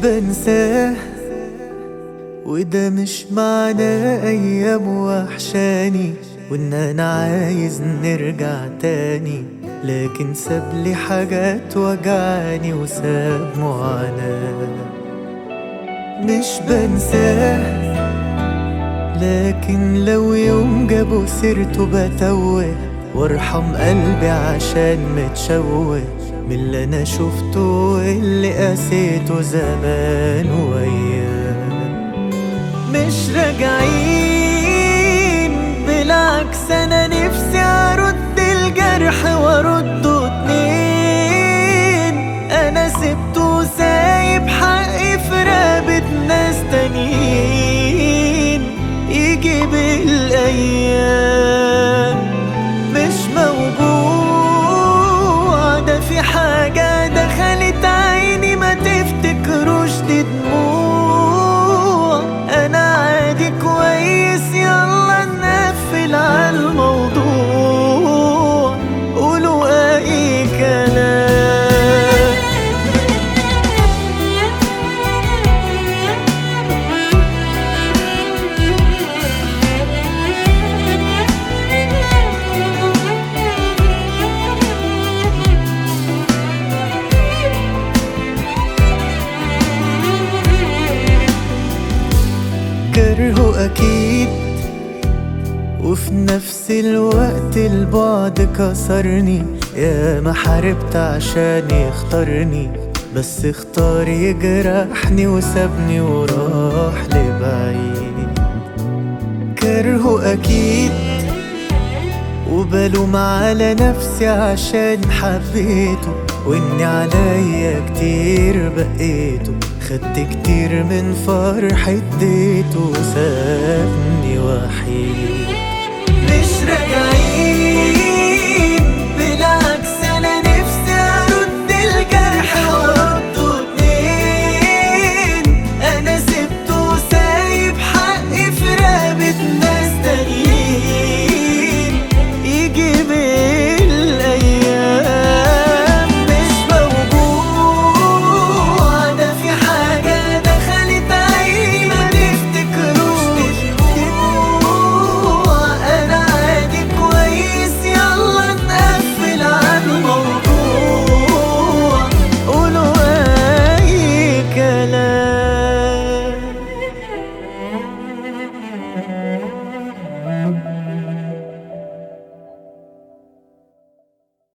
بنساه وده مش معناه ايام وحشاني وان انا عايز نرجع تاني لكن سابلي حاجات وجعاني وساب معاناة مش بنساه لكن لو يوم جابوا سيرته بتوه وارحم قلبي عشان متشوه من اللي انا شفته واللي قاسيته زمان وياه مش راجعين بالعكس انا نفسي ارد الجرح وارده اتنين انا سبته سايب حقي في رقبة ناس تانيين يجي بالايام مش موجوع ده في حاجة دخلت عيني ما تفتكروش دي دموع انا عادي كويس يلا نقفل على الموضوع قولوا اي كلام كرهه أكيد وفي نفس الوقت البعد كسرني يا ما حاربت عشان يختارني بس اختار يجرحني وسابني وراح لبعيد كرهه أكيد وبلوم على نفسي عشان حبيته واني عليا كتير بقيته خدت كتير من فرح اديته وسابني وحيد مش راجعين